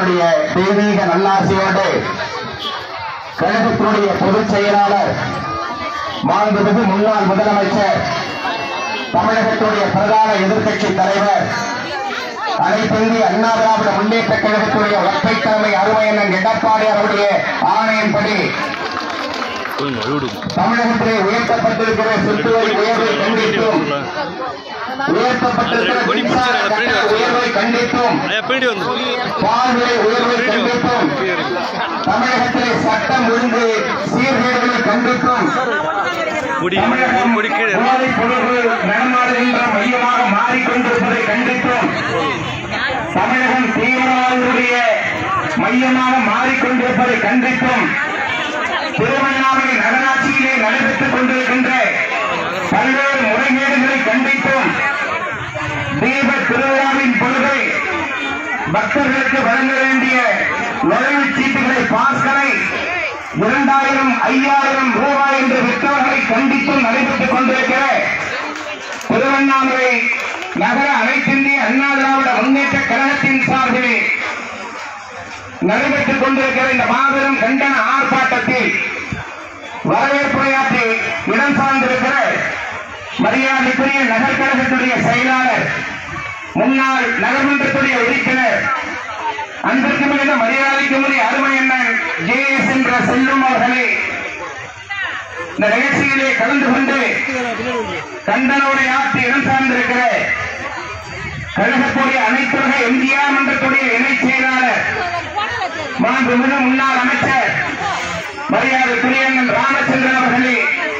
அவர்களுடைய தெய்வீக நல்லாசியோடு கழகத்தினுடைய பொதுச் செயலாளர் மாண்புமிகு முன்னாள் முதலமைச்சர் தமிழகத்துடைய பிரதான எதிர்க்கட்சி தலைவர் அனைத்திந்திய அண்ணா திராவிட முன்னேற்ற கழகத்துடைய ஒற்றை தலைமை அருமையண்ணன் எடப்பாடி அவருடைய ஆணையின்படி தமிழகத்திலே உயர்த்தப்பட்டிருக்கிற சொத்து வரி உயர்வை கண்டித்தும் உயர்த்தப்பட்டிருக்கிற மின்சார கட்டண உயர்வை கண்டித்தும் பின்னாடி வந்து பால் விலை உயர்வை கண்டித்தும் தமிழகத்திலே சட்டம் ஒழுங்கு சீர்கேடுகளை கண்டித்தும் முடி தமிழகம் முடி கீழே போதைப் பொருள்கள் நடமாடுகின்ற மையமாக மாறிக்கொண்டிருப்பதை கண்டித்தும் தமிழகம் தீவிரவாதிகளுடைய மையமாக மாறிக்கொண்டிருப்பதை கண்டித்தும் திருவண்ணாமலை நகராட்சியிலே நடைபெற்றுக் கொண்டிருக்கின்ற பல்வேறு முறைகேடுகளை கண்டித்தும் தீப திருவிழாவின் பொழுது பக்தர்களுக்கு வழங்க வேண்டிய நுழைவுச் சீட்டுகளை பாஸ்களை இரண்டாயிரம் ஐயாயிரம் ரூபாய் என்று விற்றவர்களை கண்டித்தும் நடைபெற்றுக் கொண்டிருக்கிற திருவண்ணாமலை நகர அனைத்திந்திய அண்ணா திராவிட முன்னேற்ற கழகத்தின் சார்பில் நடைபெற்றுக் கொண்டிருக்கிற இந்த மாபெரும் கண்டன ஆர்ப்பாட்டத்தில் வரவேற்புரையாற்றி இடம் சார்ந்திருக்கிற மரியாதைக்குரிய நகர் கழகத்துடைய செயலாளர் முன்னாள் நகர்மன்றத்துடைய உறுப்பினர் அன்பிற்கு மிகுந்த மரியாதைக்கு முறை அருமை அண்ணன் ஜே எஸ் என்ற செல்லும் அவர்களே இந்த நிகழ்ச்சியிலே கலந்து கொண்டு கண்டன உரையாற்றி இடம் சார்ந்திருக்கிற கழகத்துடைய அனைத்து வகை எம்ஜிஆர் மன்றத்துடைய இணைச் செயலாளர் மாண்புமிகு முன்னாள் அமைச்சர் மரியாதைக்குரிய அண்ணன் ராமச்சந்திரன் அவர்களே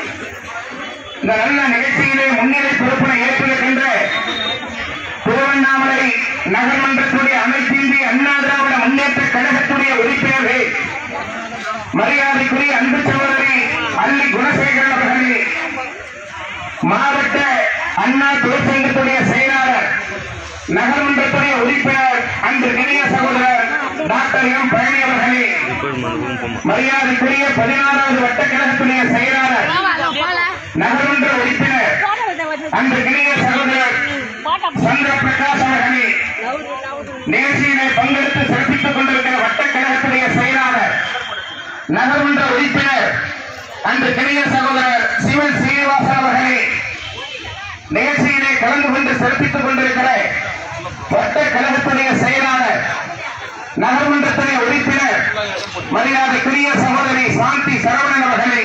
இந்த நல்ல நிகழ்ச்சியிலே முன்னிலை பொறுப்பினை ஏற்றிருக்கின்ற திருவண்ணாமலை நகர்மன்றத்துடைய அனைத்து இந்திய அண்ணா திராவிட முன்னேற்ற கழகத்துடைய உறுப்பினர்கள் மரியாதைக்குரிய அன்பு சகோதரி அல்லி குணசேகரன் அவர்களே மாவட்ட அண்ணா தொழிற்சங்கத்துடைய செயலாளர் நகர்மன்றத்துடைய உறுப்பினர் அன்று இளைய சகோதரர் டாக்டர் எம் பழனி அவர்களே மரியாதைக்குரிய பதினாறாவது வட்ட கழகத்துடைய செயலாளர் நகர்மன்ற உறுப்பினர் அன்று இளைய சகோதரர் சந்திர பிரகாஷ் அவர்களே நிகழ்ச்சியிலே பங்கெடுத்து சிறப்பித்துக் கொண்டிருக்கிற வட்டக்கழகத்துடைய செயலாளர் நகர்மன்ற உறுப்பினர் அன்று கிளைய சகோதரர் சிவன் சீனிவாசன் அவர்களே நிகழ்ச்சியிலே கலந்து கொண்டு சிறப்பித்துக் கொண்டிருக்கிற வட்ட கழகத்துடைய செயலாளர் நகர்மன்றத்துடைய உறுப்பினர் மரியாதைக்குரிய சகோதரி சாந்தி சரவணன் அவர்களே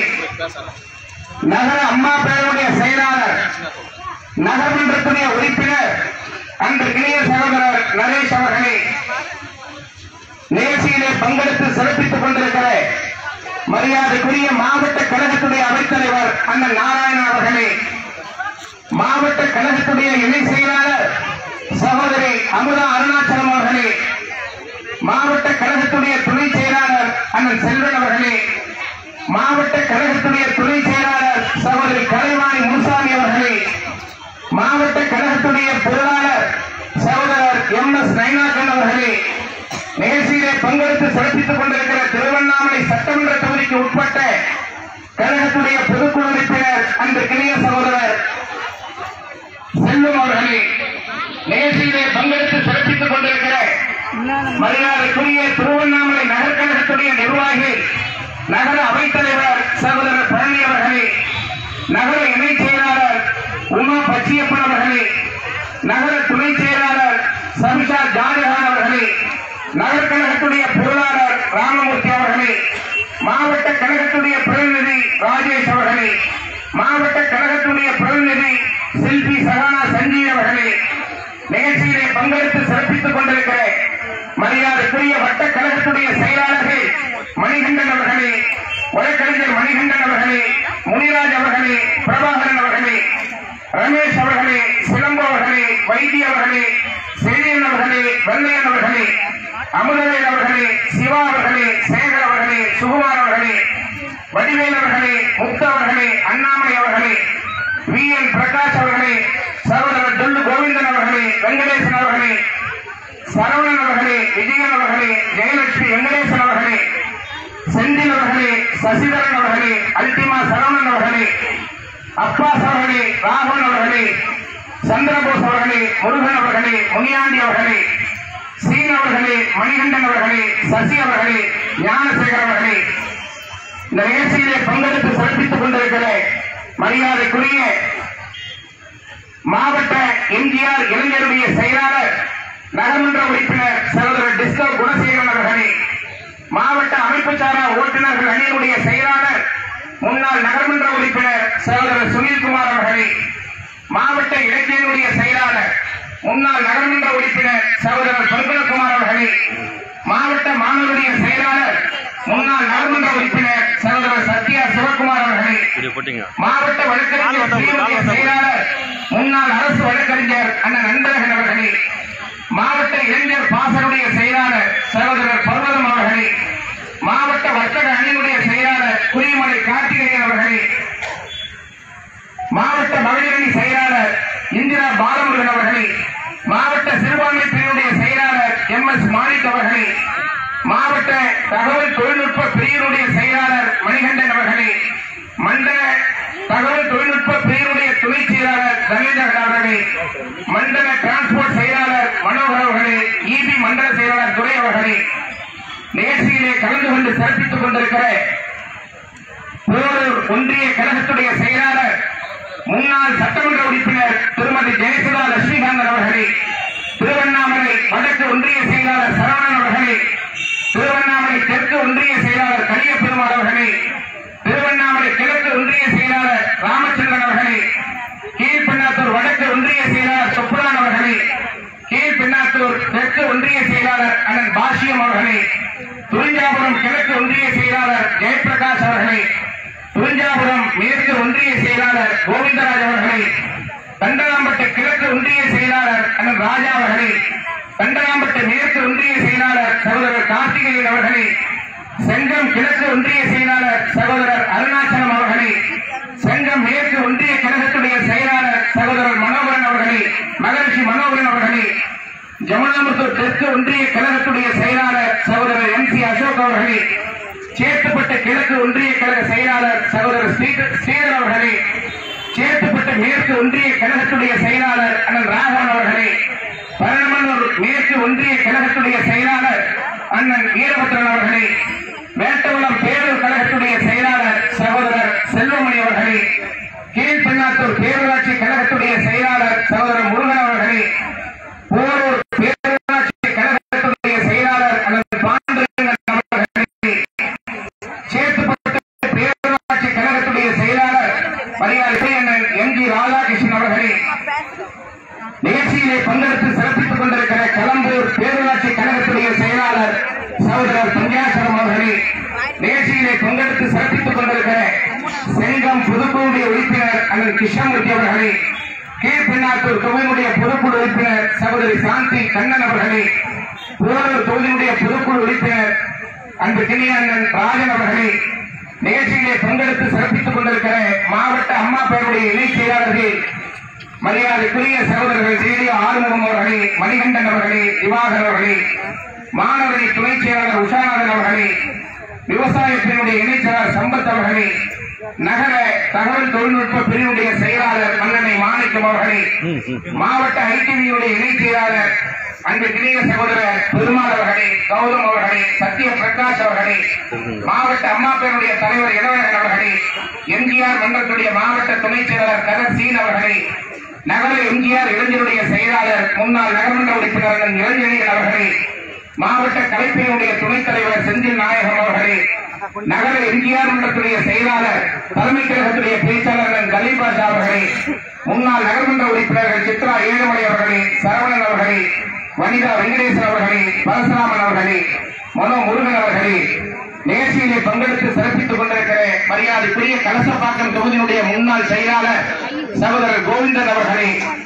நகர அம்மா பேருடைய செயலாளர் நகர்மன்றத்துடைய உறுப்பினர் அன்று இளைய சகோதரர் நரேஷ் அவர்களே நிகழ்ச்சியிலே பங்கெடுத்து சிறப்பித்துக் கொண்டிருக்கிற மரியாதைக்குரிய மாவட்ட கழகத்துடைய அவைத்தலைவர் அண்ணன் நாராயணன் அவர்களே மாவட்ட கழகத்துடைய இணை செயலாளர் சகோதரி அமுதா அருணாச்சலம் அவர்களே மாவட்ட கழகத்துடைய துணை செயலாளர் அண்ணன் செல்வன் அவர்களே மாவட்ட கழகத்துடைய துணை செயலாளர் சகோதரி கலைவாணி முனுசாமி அவர்களே மாவட்ட கழகத்துடைய பொருளாளர் சகோதரர் எம் எஸ் நயனாக்கன் அவர்களே நிகழ்ச்சியிலே பங்கெடுத்து சிறப்பித்துக் கொண்டிருக்கிற திருவண்ணாமலை சட்டமன்ற தொகுதிக்கு உட்பட்ட கழகத்துடைய பொதுக்குழு உறுப்பினர் அன்று கிளிய சகோதரர் செல்வம் அவர்களே நிகழ்ச்சியிலே பங்கெடுத்து சிறப்பித்துக் கொண்டிருக்கிற மரியாதைக்குரிய திருவண்ணாமலை நகர் கழகத்துடைய நிர்வாகி நகர அவைத்தலைவர் சகோதரர் பழனி அவர்களே நகர இணைச் செயலாளர் உமா பச்சியப்பன் அவர்களே நகர துணை செயலாளர் சபிஷா ஜானகான் அவர்களே நகர் கழகத்துடைய பொருளாளர் ராமமூர்த்தி அவர்களே மாவட்ட கழகத்துடைய பிரதிநிதி ராஜேஷ் அவர்களே மாவட்ட கழகத்துடைய பிரதிநிதி செல்வி சகானா சஞ்சீவ் அவர்களே நிகழ்ச்சியிலே பங்கெடுத்து சிறப்பித்துக் கொண்டிருக்கிற மரியாதைக்குரிய வட்ட கழகத்துடைய செயலாளர்கள் மணிகண்டன் அவர்களே வழக்கறிஞர் மணிகண்டன் அவர்களே முனிராஜ் அவர்களே பிரபாகரன் அவர்களே ரமேஷ் அவர்களே சிலம்பு அவர்களே வைத்திய அவர்களே செழியன் அவர்களே வெள்ளையன் அவர்களே அமுதவேல் அவர்களே சிவா அவர்களே சேகர் அவர்களே சுகுமார் அவர்களே வடிவேல் அவர்களே முத்து அவர்களே அண்ணாமலை அவர்களே வி என் பிரகாஷ் அவர்களே சகோதரர் டொல்லு கோவிந்தன் அவர்களே வெங்கடேசன் அவர்களே சரவணன் அவர்களே விஜயன் அவர்களே ஜெயலட்சுமி வெங்கடேசன் அவர்களே செந்தில் அவர்களே சசிதரன் அவர்களே அல்டிமா சரவணன் அவர்களே அப்பாஸ் அவர்களே ராகவன் அவர்களே சந்திரபோஸ் அவர்களே முருகன் அவர்களே முனியாண்டி அவர்களே சீன் அவர்களே மணிகண்டன் அவர்களே சசி அவர்களே ஞானசேகர் அவர்களே இந்த நிகழ்ச்சியிலே பங்கெடுத்து சிறப்பித்துக் கொண்டிருக்கிற மரியாதைக்குரிய மாவட்ட எம்ஜிஆர் இளைஞருடைய செயலாளர் நகர்மன்ற உறுப்பினர் சகோதரர் டிஸ்கோ குணசேகரன் அவர்களே மாவட்ட அமைப்புச்சாரா ஓட்டுநர்கள் அணியினுடைய செயலாளர் முன்னாள் நகர்மன்ற உறுப்பினர் சகோதரர் சுனில்குமார் அவர்களே மாவட்ட இலக்கியனுடைய செயலாளர் முன்னாள் நகர்மன்ற உறுப்பினர் சகோதரர் பல்குலகுமார் அவர்களே மாவட்ட மாணவருடைய செயலாளர் முன்னாள் நகர்மன்ற உறுப்பினர் சகோதரர் சத்யா சிவகுமார் அவர்களே வீடியோ போட்டீங்க மாவட்ட வழக்கறிஞர் பிரிவுடைய செயலாளர் முன்னாள் அரசு வழக்கறிஞர் அண்ணன் அன்பழகன் அவர்களே மாவட்ட இளைஞர் பாசனுடைய செயலாளர் சகோதரர் பர்வதம் அவர்களே மாவட்ட வர்த்தக அணியினுடைய செயலாளர் குறிமலை கார்த்திகேயன் அவர்களே மாவட்ட மகளிரணி செயலாளர் இந்திரா பாலமுருகன் அவர்களே மாவட்ட சிறுபான்மை பிரிவுடைய செயலாளர் எம் எஸ் மாணிக் அவர்களே மாவட்ட தகவல் தொழில்நுட்ப பிரிவினுடைய செயலாளர் மணிகண்டன் அவர்களே மண்டல தகவல் தொழில்நுட்ப பிரிவினுடைய துணை செயலாளர் தனேந்திரன் அவர்களே மண்டல டிரான்ஸ்போர்ட் செயலாளர் மனோகர் அவர்களே இபி மண்டல செயலாளர் துரை அவர்களே நிகழ்ச்சியிலே கலந்து கொண்டு சிறப்பித்துக் கொண்டிருக்கிற போரூர் ஒன்றிய கழகத்துடைய செயலாளர் முன்னாள் சட்டமன்ற உறுப்பினர் திருமதி ஜெயசுதா லட்சுமிகாந்தன் அவர்களே திருவண்ணாமலை வடக்கு ஒன்றிய செயலாளர் சரவணன் அவர்களே திருவண்ணாமலை தெற்கு ஒன்றிய செயலாளர் கலியப்பெருமாள் அவர்களே திருவண்ணாமலை கிழக்கு ஒன்றிய செயலாளர் ராமச்சந்திரன் அவர்களே கீழ்பெண்ணாத்தூர் வடக்கு ஒன்றிய செயலாளர் சுப்புரான் அவர்களே கீழ்பெண்ணாத்தூர் தெற்கு ஒன்றிய செயலாளர் அண்ணன் பாஷ்யம் அவர்களே துரிஞ்சாபுரம் கிழக்கு ஒன்றிய செயலாளர் ஜெயபிரகாஷ் அவர்களே துரிஞ்சாபுரம் மேற்கு ஒன்றிய செயலாளர் கோவிந்தராஜ் அவர்களே கண்டராம்பட்டு கிழக்கு ஒன்றிய செயலாளர் அண்ணன் ராஜா அவர்களே கண்டராம்பட்டு மேற்கு ஒன்றிய செயலாளர் சகோதரர் கார்த்திகேயன் அவர்களே செங்கம் கிழக்கு ஒன்றிய செயலாளர் சகோதரர் அருணாச்சலம் அவர்களே செங்கம் மேற்கு ஒன்றிய கழகத்துடைய செயலாளர் சகோதரர் மனோகரன் அவர்களே மகரிஷி மனோகரன் அவர்களே ஜமுனாமுத்தூர் தெற்கு ஒன்றிய கழகத்துடைய செயலாளர் சகோதரர் எம் சி அசோக் அவர்களே சேத்துப்பட்ட கிழக்கு ஒன்றிய கழக செயலாளர் சகோதரர் ஸ்ரீ- ஸ்ரீதர் அவர்களே சேத்துப்பட்ட மேற்கு ஒன்றிய கழகத்துடைய செயலாளர் அண்ணன் ராகவன் அவர்களே பரமனூர் மேற்கு ஒன்றிய கழகத்துடைய செயலாளர் அண்ணன் வீரபத்ரன் அவர்களே வேட்டவளம் பேரூர் கழகத்துடைய செயலாளர் சகோதரர் செல்வமணி அவர்களே கீழ்பெண்ணாத்தூர் பேரூராட்சி கழகத்துடைய செயலாளர் சகோதரர் முருகன் அவர்களே போரூர் பேரூராட்சி கழகத்துடைய செயலாளர் அண்ணன் பாண்டரங்கன் அவர்களே சேத்துப்பட்டு பேரூராட்சி கழகத்துடைய செயலாளர் மரியாதை அண்ணன் எம் ஜி ராதாகிருஷ்ணன் அவர்களே நிகழ்ச்சியிலே பங்கெடுத்து சிறப்பித்துக் கொண்டிருக்கிற களம்பூர் பேரூராட்சி கழகத்துடைய செயலாளர் சகோதரர் பஞ்சாசரம் அவர்களே நிகழ்ச்சியிலே பங்கெடுத்து சிறப்பித்துக் கொண்டிருக்கிற செங்கம் புதுக்குழுடைய உறுப்பினர் அண்ணன் கிருஷ்ணமூர்த்தி அவர்களே கீழ்பெண்ணாத்தூர் தொகுதியினுடைய பொதுக்குழு உறுப்பினர் சகோதரி சாந்தி கண்ணன் அவர்களே போரூர் தொகுதியினுடைய பொதுக்குழு உறுப்பினர் அன்பு கிணிய அண்ணன் ராஜன் அவர்களே நிகழ்ச்சியிலே பங்கெடுத்து சிறப்பித்துக் கொண்டிருக்கிற மாவட்ட அம்மா பேருடைய இணை செயலாளர்கள் மரியாதைக்குரிய சகோதரர்கள் ரேடியோ ஆறுமுகம் அவர்களே மணிகண்டன் அவர்களே திவாகர் அவர்களே மாணவரணி துணை செயலாளர் உஷாநாதன் அவர்களே விவசாயத்தினுடைய இணைச் செயலாளர் சம்பத் அவர்களே நகர தகவல் தொழில்நுட்ப பிரிவுடைய செயலாளர் மன்னனை மாணிக்கம் அவர்களே மாவட்ட ஐடிவியுடைய இணைச் செயலாளர் அன்பு கிளிய சகோதரர் பெருமாள் அவர்களே கௌதம் அவர்களே சத்ய பிரகாஷ் அவர்களே மாவட்ட அம்மாப்பேருடைய தலைவர் இளவரசன் அவர்களே எம்ஜிஆர் மன்றத்துடைய மாவட்ட துணைச் செயலாளர் கதர் சீன் அவர்களே நகர எம்ஜிஆர் இளைஞருடைய செயலாளர் முன்னாள் நகர்மன்ற உறுப்பினர் இளைஞர்கள் அவர்களே மாவட்ட கலைப்பிரிவுடைய துணைத் தலைவர் செந்தில் நாயகம் அவர்களே நகர எம்ஜிஆர் மன்றத்துடைய செயலாளர் தலைமை கழகத்துடைய பேச்சாளர் கலீல் பாஷா அவர்களே முன்னாள் நகர்மன்ற உறுப்பினர்கள் சித்ரா ஏழுமலை அவர்களே சரவணன் அவர்களே வனிதா வெங்கடேசன் அவர்களே பரசுராமன் அவர்களே மனோ முருகன் அவர்களே நிகழ்ச்சியிலே பங்கெடுத்து சிறப்பித்துக் கொண்டிருக்கிற மரியாதைக்குரிய கலசப்பாக்கம் தொகுதியினுடைய முன்னாள் செயலாளர் சகோதரர் கோவிந்தன் அவர்களே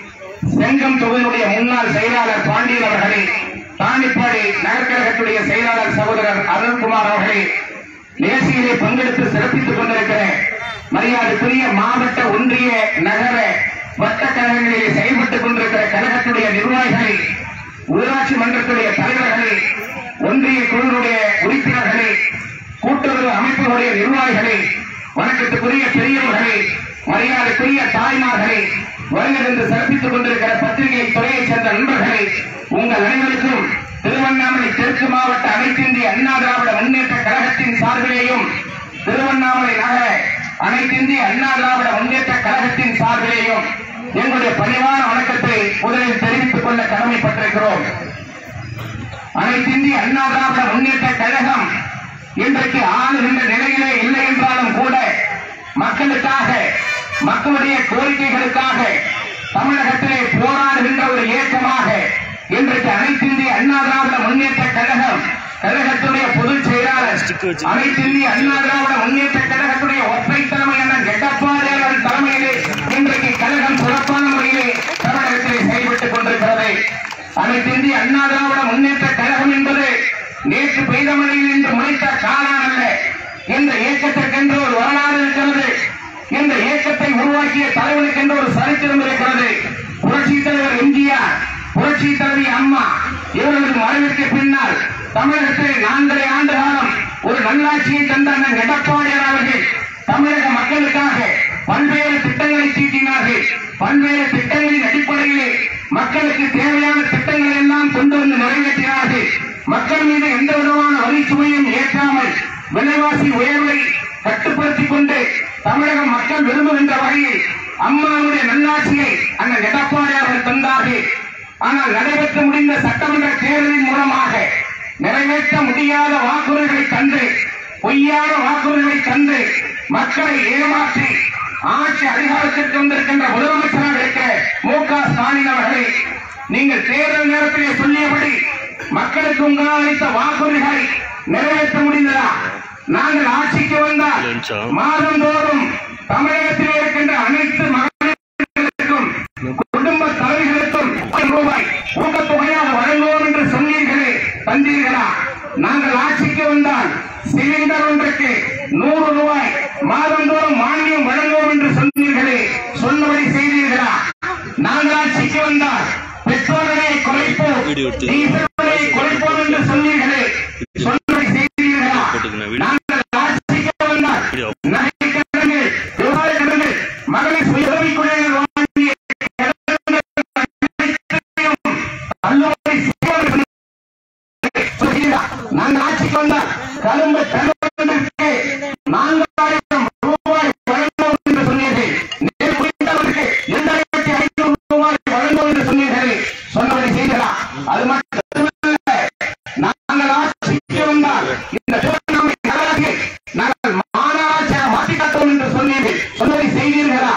செங்கம் தொகுதியினுடைய முன்னாள் செயலாளர் பாண்டியன் அவர்களே தாண்டிப்பாடி நகர்கழகத்துடைய செயலாளர் சகோதரர் அருண்குமார் அவர்களே நிகழ்ச்சியிலே பங்கெடுத்து சிறப்பித்துக் கொண்டிருக்கிற மரியாதைக்குரிய மாவட்ட ஒன்றிய நகர வட்ட கழகங்களிலே செயல்பட்டுக் கொண்டிருக்கிற கழகத்துடைய நிர்வாகிகளை ஊராட்சி மன்றத்துடைய தலைவர்களே ஒன்றிய குழுவுடைய உறுப்பினர்களே கூட்டுறவு அமைப்புகளுடைய நிர்வாகிகளே வணக்கத்துக்குரிய பெரியவர்களே மரியாதைக்குரிய தாய்மார்களே வருகிறது சிறப்பித்துக் கொண்டிருக்கிற பத்திரிகை துறையைச் சேர்ந்த நண்பர்களே உங்கள் அனைவருக்கும் திருவண்ணாமலை தெற்கு மாவட்ட அனைத்து இந்திய அண்ணா திராவிட முன்னேற்ற கழகத்தின் சார்பிலேயும் திருவண்ணாமலை நகர அனைத்து இந்திய அண்ணா திராவிட முன்னேற்ற கழகத்தின் சார்பிலேயும் எங்களுடைய பணிவான வணக்கத்தை முதலில் தெரிவித்துக் கொள்ள கடமைப்பட்டிருக்கிறோம் அனைத்து இந்திய அண்ணா திராவிட முன்னேற்ற கழகம் இன்றைக்கு ஆளுகின்ற நிலையிலே இல்லை என்றாலும் கூட மக்களுக்காக மக்களுடைய கோரிக்கைகளுக்காக தமிழகத்திலே போராடுகின்ற ஒரு இயக்கமாக இன்றைக்கு அனைத்து இந்திய அண்ணா திராவிட முன்னேற்ற கழகம் கழகத்துடைய பொதுச் செயலாளர் அனைத்து இந்திய அண்ணா திராவிட முன்னேற்ற கழகத்துடைய ஒற்றை தலைமையான எடப்பாடியாளர் தலைமையிலே இன்றைக்கு கழகம் சிறப்பான முறையிலே தமிழகத்திலே செயல்பட்டுக் கொண்டிருக்கிறது அனைத்து இந்திய அண்ணா திராவிட முன்னேற்ற கழகம் என்பது நேற்று பெய்த மழையில் இன்று முளைத்த காலம் அல்ல இந்த இயக்கத்திற்கென்று ஒரு வரலாறு இருக்கிறது இந்த இயக்கத்தை உருவாக்கிய தலைவனுக்கென்று ஒரு சரித்திரம் இருக்கிறது புரட்சி தலைவர் எம்ஜிஆர் புரட்சி தலைவி அம்மா இவர்களது மறைவிற்கு பின்னால் தமிழகத்தில் நான்கரை ஆண்டு காலம் ஒரு நல்லாட்சியை தந்த அண்ணன் எடப்பாடியார் அவர்கள் தமிழக மக்களுக்காக பல்வேறு திட்டங்களை தீட்டினார்கள் பல்வேறு திட்டங்களின் அடிப்படையிலே மக்களுக்கு தேவையான திட்டங்களை எல்லாம் கொண்டு வந்து நிறைவேற்றினார்கள் மக்கள் மீது எந்த விதமான வரி சுமையும் ஏற்றாமல் விலைவாசி உயர்வை கட்டுப்படுத்திக் கொண்டு தமிழக மக்கள் விரும்புகின்ற வகையில் அம்மாவுடைய நல்லாட்சியை அண்ணன் எடப்பாடியார்கள் தந்தார்கள் ஆனால் நடைபெற்ற முடிந்த சட்டமன்ற தேர்தலின் மூலமாக நிறைவேற்ற முடியாத வாக்குறுதிகளை தந்து பொய்யான வாக்குறுதிகளை தந்து மக்களை ஏமாற்றி ஆட்சி அதிகாரத்திற்கு வந்திருக்கின்ற முதலமைச்சராக இருக்கிற மு க ஸ்டாலின் அவர்களை நீங்கள் தேர்தல் நேரத்திலே சொல்லியபடி மக்களுக்கு உங்களால் அளித்த வாக்குறுதிகளை நிறைவேற்ற முடிந்ததா நாங்கள் ஆட்சிக்கு வந்தால் மாதந்தோறும் தமிழகத்திலே இருக்கின்ற அனைத்து மகளிர்களுக்கும் குடும்ப தலைவர்களுக்கும் ஆயிரம் ரூபாய் ஊக்கத்தொகையாக வழங்குவோம் என்று சொன்னீர்களே தந்தீர்களா நாங்கள் ஆட்சிக்கு வந்தால் சிலிண்டர் ஒன்றுக்கு நூறு ரூபாய் மாதந்தோறும் மானியம் வழங்குவோம் என்று சொன்னீர்களே சொன்னபடி செய்தீர்களா நாங்கள் ஆட்சிக்கு வந்தால் பெட்ரோல் விலையை குறைப்போம் வீடியோ எடுத்து. டீசல் விலையை குறைப்போம் என்று சொன்னீர்களே சொன்னபடி செய்தீர்களா போட்டுக்கங்க, வீடியோ. நாங்கள் ஆட்சிக்கு வந்தால் வீடியோ. நகைக்கடன்கள் விவசாய கடன்கள் மகளிர் சுய உதவிக்குழுவினர் வாங்கிய கடன்கள் அனைத்தையும் தள்ளுபடி செய்வோம் என்று சொல்கிறீர்களா? நாங்கள் ஆட்சிக்கு வந்தால் கரும்பு தள்ளுபடிக்கு நான்காயிரம் ரூபாய் வழங்குவோம் என்று சொன்னீர்கள் நெல் குடித்தவருக்கு இரண்டாயிரத்தி ஐநூறு ரூபாய் வழங்குவோம் என்று சொன்னீர்கள் சொன்னபடி செய்தீர்களா அது மட்டுமல்ல நாங்கள் ஆட்சிக்கு வந்தால் இந்த திருவண்ணாமலை நகராட்சியை நாங்கள் மாநகராட்சியாக மாற்றி காட்டுவோம் என்று சொன்னீர்கள் சொன்னதை செய்தீர்களா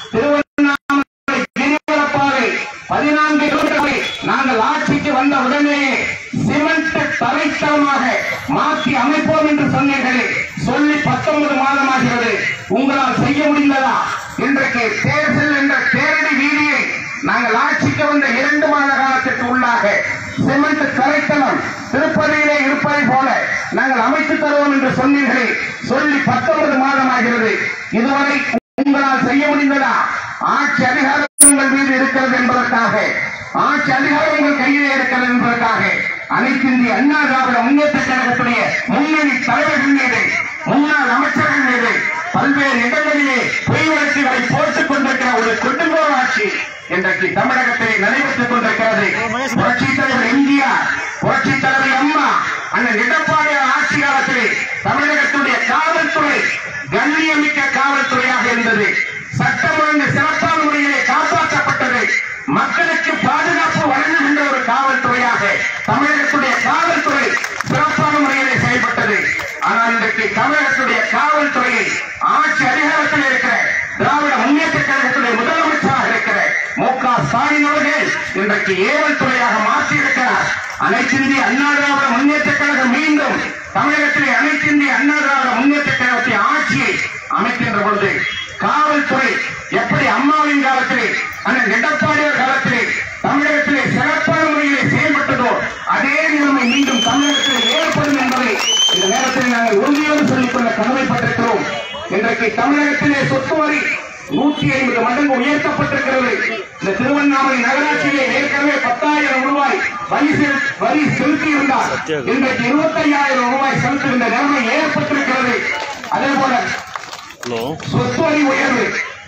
திருவண்ணாமலை கிரிவலப்பாதை பதினான்கு கிலோமீட்டர்களை நாங்கள் ஆட்சிக்கு வந்த உடனேயே சிமெண்ட் தரைத்தளமாக மாற்றி அமைப்போம் என்று சொன்னீர்களே சொல்லி பத்தொன்பது மாதமாகிறது உங்களால் செய்ய முடிந்ததா இன்றைக்கு தேர்தல் என்ற தேரடி வீதியை நாங்கள் ஆட்சிக்கு வந்த இரண்டு மாத காலத்திற்கு உள்ளாக சிமெண்ட் தரைத்தளம் திருப்பதியிலே இருப்பதை போல நாங்கள் அமைத்து தருவோம் என்று சொன்னீர்களே சொல்லி பத்தொன்பது மாதமாகிறது இதுவரை உங்களால் செய்ய முடிந்ததா ஆட்சி அதிகாரம் உங்கள் மீது இருக்கிறது என்பதற்காக ஆட்சி அதிகாரம் உங்கள் கையிலே இருக்கிறது என்பதற்காக அனைத்து இந்திய அண்ணா திராவிட முன்னேற்ற கழகத்துடைய முன்னணி தலைவர்கள் மீது முன்னாள் அமைச்சர்கள் மீது பல்வேறு இடங்களிலே பொய் வழக்குகளை போட்டுக் கொண்டிருக்கிற ஒரு கொடுங்கோல் ஆட்சி இன்றைக்கு தமிழகத்திலே நடைபெற்றுக் கொண்டிருக்கிறது புரட்சி தலைவர் எம்ஜிஆர் புரட்சி தலைவர் அம்மா அண்ணன் எடப்பாடியார் ஆட்சி காலத்திலே தமிழகத்துடைய காவல்துறை கண்ணியமிக்க காவல்துறையாக இருந்தது சட்டம் ஒழுங்கு சிறப்பான முறையிலே காப்பாற்றப்பட்டது மக்களுக்கு பாதுகாப்பு வழங்குகின்ற ஒரு காவல்துறையாக தமிழகத்துடைய காவல்துறை சிறப்பான முறையிலே செயல்பட்டது ஆனால் இன்றைக்கு தமிழகத்துடைய காவல்துறையை ஆட்சி அதிகாரத்தில் இருக்கிற திராவிட முன்னேற்ற கழகத்துடைய முதலமைச்சராக இருக்கிற மு க ஸ்டாலின் அவர்கள் இன்றைக்கு ஏவல் துறையாக மாற்றி இருக்கிறார் அனைத்து இந்திய அண்ணா திராவிட முன்னேற்ற கழகம் மீண்டும் தமிழகத்திலே அனைத்து இந்திய அண்ணா திராவிட முன்னேற்ற கழகத்தின் ஆட்சியை அமைக்கின்ற பொழுது காவல்துறை எப்படி அம்மாவின் காலத்திலே அண்ணன் எடப்பாடியார் காலத்திலே தமிழகத்திலே சிறப்பான முறையிலே செயல்பட்டதோ அதே நிலைமை மீண்டும் தமிழகத்தில் ஏற்படும் என்பதை இந்த நேரத்தில் நாங்கள் உறுதியோடு சொல்லிக்கொள்ள கடமைப்பட்டிருக்கிறோம் இன்றைக்கு தமிழகத்திலே சொத்து வரி நூற்றி ஐம்பது மடங்கு உயர்த்தப்பட்டிருக்கிறது இந்த திருவண்ணாமலை நகராட்சியிலே ஏற்கனவே பத்தாயிரம் ரூபாய் வரி செலுத்தி வரி செலுத்தியிருந்தார் இன்றைக்கு இருபத்தையாயிரம் ரூபாய் செலுத்துகின்ற நிலைமை ஏற்பட்டிருக்கிறது அதே போல ஹலோ சொத்து வரி உயர்வு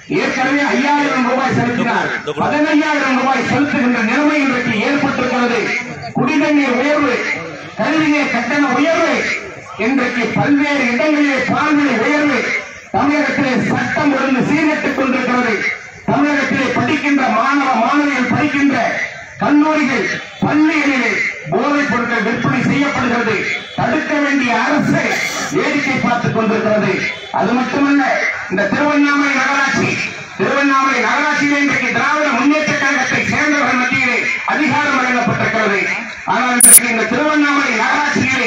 ஏற்கனவே ஐயாயிரம் ரூபாய் செலுத்தினார் பதினையாயிரம் ரூபாய் செலுத்துகின்ற நிலைமை இன்றைக்கு ஏற்பட்டிருக்கிறது குடிநீர் உயர்வு கல்விநீர் கட்டண உயர்வு இன்றைக்கு பல்வேறு இடங்களிலே பால்விலை உயர்வு தமிழகத்திலே சட்டம் ஒழுங்கு சீரட்டுக் கொண்டிருக்கிறது தமிழகத்திலே படிக்கின்ற மாணவ மாணவிகள் படிக்கின்ற கல்லூரிகள் பள்ளிகளிலே போதைப் பொருட்கள் விற்பனை செய்யப்படுகிறது தடுக்க வேண்டிய அரசு வேடிக்கை பார்த்துக் கொண்டிருக்கிறது அது மட்டுமல்ல இந்த திருவண்ணாமலை நகராட்சி திருவண்ணாமலை நகராட்சியிலே இன்றைக்கு திராவிட முன்னேற்ற கழகத்தை சேர்ந்தவர்கள் மத்தியிலே அதிகாரம் வழங்கப்பட்டிருக்கிறது ஆனால் இன்றைக்கு இந்த திருவண்ணாமலை நகராட்சியிலே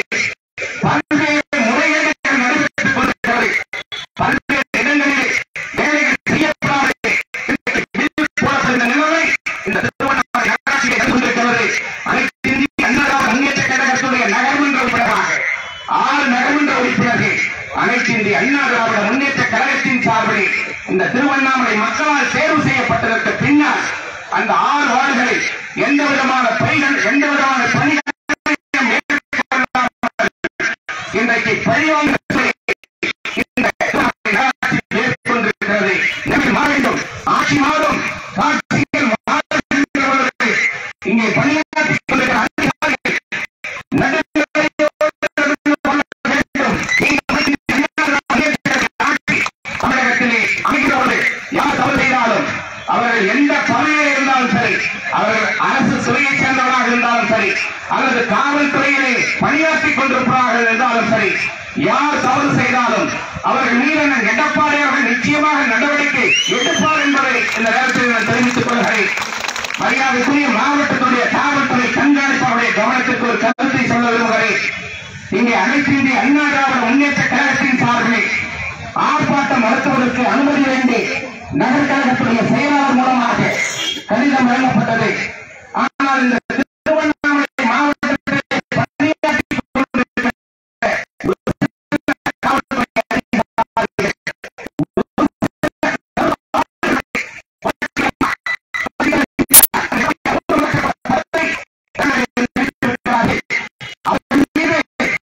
பல்வேறு முறைகேடுகள் நடைபெற்றுக் கொண்டிருக்கிறது பல்வேறு இடங்களிலே வேலைகள் செய்யப்படாது இன்றைக்கு பில் போடப்படுகிற நிலைமை இந்த திருவண்ணாமலை நகராட்சியில் இருந்து கொண்டிருக்கிறது அனைத்து இந்திய அண்ணா முன்னேற்ற கழகத்துடைய நகர்மன்ற உறுப்பினராக ஆறு நகர்மன்ற உறுப்பினர்கள் அனைத்து இந்திய அண்ணா திராவிட முன்னேற்ற கழகத்தின் சார்பில் இந்த திருவண்ணாமலை மக்களால் தேர்வு செய்யப்பட்டதற்கு பின்னால் அந்த ஆறு வார்டுகளில் எந்த விதமான பணிகள் எந்த விதமான பணிகளையும் மேற்கொள்ளாமல் இன்றைக்கு பழிவாங்க இந்த நகராட்சி மேற்கொண்டிருக்கிறது எனவே மாற வேண்டும் ஆட்சி மாறும் ஆட்சிகள் மாறுகின்றவர்களுக்கு இங்கே பணியாற்றிக் கொண்டிருக்கிற அதிகாரிகள் நடுநிலையோடு நடந்து கொள்ள வேண்டும். நீங்கள் ஆட்சி தமிழகத்திலே அமைகிறவர்கள் யார் தவறு செய்தாலும் அவர்கள் எந்த பணியில் இருந்தாலும் சரி அவர்கள் அரசு துறையைச் சேர்ந்தவராக இருந்தாலும் சரி அல்லது காவல்துறையிலே பணியாற்றிக் கொண்டிருப்பவர்கள் இருந்தாலும் சரி யார் தவறு செய்தாலும் அவர்கள் மீதான எடப்பாடி அவர்கள் நிச்சயமாக நடவடிக்கை எடுப்பார் என்பதை இந்த நேரத்தில் நான் தெரிவித்துக் கொள்கிறேன் மரியாதைக்குரிய மாவட்டத்துடைய காவல்துறை கண்காணிப்பாளருடைய கவனத்திற்கு ஒரு கருத்தை சொல்ல விரும்புகிறேன் இங்கே அனைத்து இந்திய அண்ணா திராவிட முன்னேற்ற கழகத்தின் சார்பில் ஆர்ப்பாட்டம் நடத்துவதற்கு அனுமதி வேண்டி நகர் கழகத்துடைய செயலாளர் மூலமாக கடிதம் வழங்கப்பட்டது ஆனால் இந்த திருவண்ணாமலை மாவட்டத்திலே பணியாற்றிக் கொண்டிருக்கிற காவல்துறை அதிகாரிகள் அவர்கள் மீது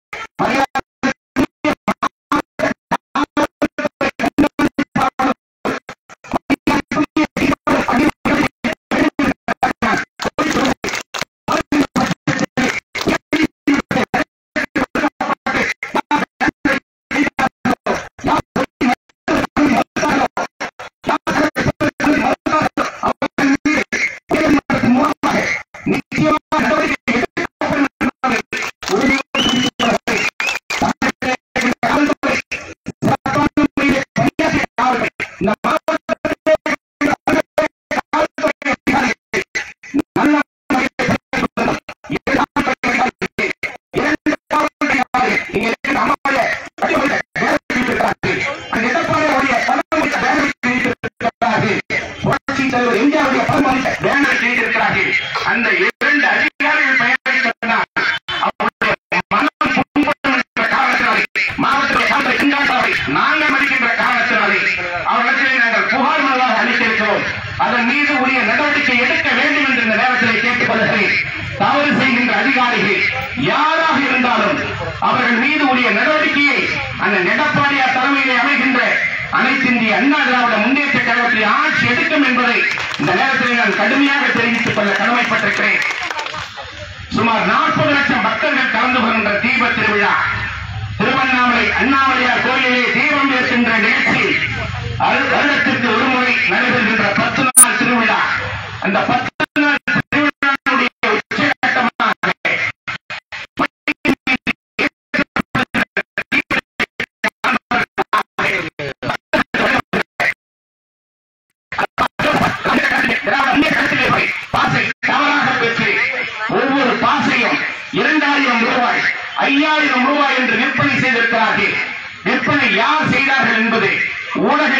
மூலமாக நிச்சயமாக நடவடிக்கை எடுக்கப்படும் என்பதை உறுதியோடு தெரிவித்துக் கொள்கிறேன். காவல்துறை சிறப்பான முறையில் பணியாற்றிய காவல்துறை இந்த மாவட்டத்திலே காவல்துறை அதிகாரிகள் நல்ல முறையில் பணியாற்றிக் கொண்டிருந்தனர். இரண்டு காவல்துறை அதிகாரிகள், இரண்டு காவல்துறை அதிகாரிகள் இங்கே இருக்கிற நம்முடைய கட்சியுடைய வேலை செய்திருக்கிறார்கள். அந்த எடப்பாடியுடைய தலைமுறை வேலை செய்திருக்கிறார்கள். புரட்சித் தலைவர் எம்ஜிஆருடைய பரம்பரை வேலை செய்திருக்கிறார்கள். அந்த இரண்டு அதிகாரிகள் பெயரை சொன்னால் அவருடைய மனம் புண்படும் என்ற காரணத்தினாலே மாவட்டத்துடைய காவல்துறை கண்காணிப்பாளரை நாங்கள் மதிக்கின்ற காரணத்தினாலே அவர்களிடத்திலே நாங்கள் புகார் மனுவாக அளித்திருக்கிறோம் அதன் மீது உரிய நடவடிக்கை எடுக்க வேண்டும் என்று இந்த நேரத்திலே கேட்டுக் கொள்கிறேன் தவறு செய்கின்ற அதிகாரிகள் யாராக இருந்தாலும் அவர்கள் மீது உரிய நடவடிக்கையை அந்த எடப்பாடியார் தலைமையிலே அமைகின்ற அனைத்து இந்திய அண்ணா திராவிட முன்னேற்ற கழகத்தில் ஆட்சி எடுக்கும் என்பதை இந்த நேரத்தில் நான் கடுமையாக தெரிவித்துக் கொள்ள கடமைப்பட்டிருக்கிறேன் சுமார் நாற்பது லட்சம் பக்தர்கள் கலந்து கொள்கின்ற தீப திருவிழா திருவண்ணாமலை அண்ணாமலையார் கோயிலிலே தீபம் ஏற்கின்ற நிகழ்ச்சி அரு- வருடத்திற்கு ஒரு முறை நடைபெறுகின்ற பத்து நாள் திருவிழா அந்த பத்து நாள் திருவிழாவுடைய உச்சகட்டமாக பாசை தவறாக பெற்று ஒவ்வொரு பாசையும் இரண்டாயிரம் ரூபாய் ஐயாயிரம் ரூபாய் என்று விற்பனை செய்திருக்கிறார்கள் விற்பனை யார் செய்தார்கள் என்பது ஊடக